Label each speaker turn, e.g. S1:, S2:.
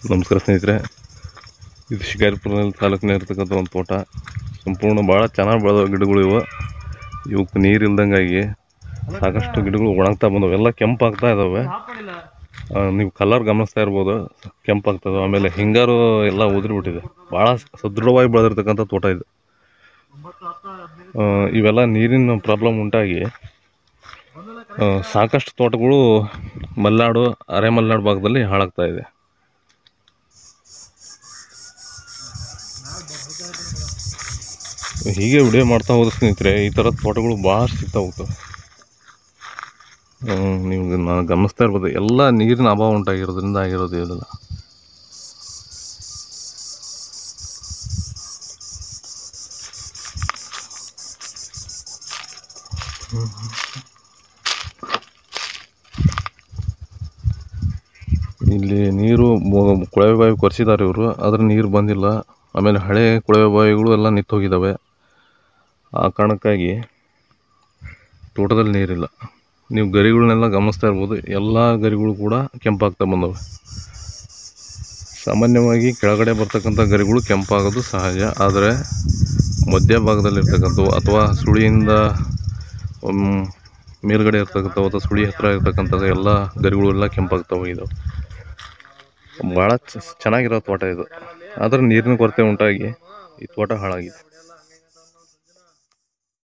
S1: ನಮಸ್ಕಾರ ಸ್ನೇಹಿತರೆ ಇದು ಶಿಕಾರಿಪುರದಲ್ಲಿ ತಾಲೂಕಿನ ಇರ್ತಕ್ಕಂಥ ಒಂದು ತೋಟ ಸಂಪೂರ್ಣ ಭಾಳ ಚೆನ್ನಾಗಿ ಬೆಳೆದ ಗಿಡಗಳು ಇವು ಇವಕ್ಕೆ ನೀರು ಇಲ್ದಂಗಾಗಿ ಸಾಕಷ್ಟು ಗಿಡಗಳು ಒಣಗ್ತಾ ಬಂದವು ಎಲ್ಲ ಕೆಂಪಾಗ್ತಾ ಇದ್ದಾವೆ ಆ, ನೀವು ಕಲರ್ ಗಮನಿಸ್ತಾ ಇರ್ಬೋದು ಕೆಂಪಾಗ್ತದೆ ಆಮೇಲೆ ಹಿಂಗಾರು ಎಲ್ಲ ಉದುರಿ ಬಿಟ್ಟಿದೆ ಭಾಳ ಸದೃಢವಾಗಿ ಬೆಳೆದಿರ್ತಕ್ಕಂಥ ತೋಟ ಇದು ಆ, ಇವೆಲ್ಲ ನೀರಿನ ಪ್ರಾಬ್ಲಮ್ ಉಂಟಾಗಿ ಆ, ಸಾಕಷ್ಟು ತೋಟಗಳು ಮಲೆನಾಡು ಅರೆ ಮಲೆನಾಡು ಭಾಗದಲ್ಲಿ ಹಾಳಾಗ್ತಾ ಇದೆ ಹೀಗೆ ವಿಡಿಯೋ ಮಾಡ್ತಾ ಹೋದ್ರೆ ಸ್ನೇಹಿತರೆ ಈ ಥರದ ತೋಟಗಳು ಭಾಳ ಸಿಗ್ತಾ ಹೋಗ್ತವೆ ಹ್ಮ್, ನೀವು ಇದನ್ನ ಗಮನಿಸ್ತಾ ಇರ್ಬೋದು ಎಲ್ಲ ನೀರಿನ ಅಭಾವ ಉಂಟಾಗಿರೋದ್ರಿಂದ ಆಗಿರೋದು ಇದೆಲ್ಲ ಇಲ್ಲಿ ನೀರು ಮೊ- ಕೊಳವೆ ಬಾವಿ ಕೊರೆಸಿದ್ದಾರೆ ಇವರು ಆದರೆ ನೀರು ಬಂದಿಲ್ಲ ಆಮೇಲೆ ಹಳೆ ಕೊಳವೆ ಬಾವಿಗಳು ಎಲ್ಲ ನಿಂತು ಹೋಗಿದ್ದಾವೆ ಆ ಕಾರಣಕ್ಕಾಗಿ ತೋಟದಲ್ಲಿ ನೀರಿಲ್ಲ ನೀವು ಗರಿಗಳನ್ನೆಲ್ಲ ಗಮನಿಸ್ತಾ ಇರ್ಬೋದು ಎಲ್ಲ ಗರಿಗಳು ಕೂಡ ಕೆಂಪಾಗ್ತಾ ಬಂದವೆ ಸಾಮಾನ್ಯವಾಗಿ ಕೆಳಗಡೆ ಬರ್ತಕ್ಕಂಥ ಗರಿಗಳು ಕೆಂಪಾಗೋದು ಸಹಜ ಆದರೆ ಮಧ್ಯಭಾಗದಲ್ಲಿರ್ತಕ್ಕಂಥವು ಅಥವಾ ಸುಳಿಯಿಂದ ಮ್, ಮೇಲ್ಗಡೆ ಇರ್ತಕ್ಕಂಥವು ಅಥವಾ ಸುಳಿ ಹತ್ರ ಇರ್ತಕ್ಕಂಥ ಎಲ್ಲ ಗರಿಗಳು ಎಲ್ಲ ಕೆಂಪಾಗ್ತಾ ಹೋಗಿದ್ದಾವೆ ಭಾಳ ಚೆನ್ನಾಗಿರೋ ತೋಟ ಇದು ಆದರೆ ನೀರಿನ ಕೊರತೆ ಉಂಟಾಗಿ ಈ ತೋಟ ಹಾಳಾಗಿದೆ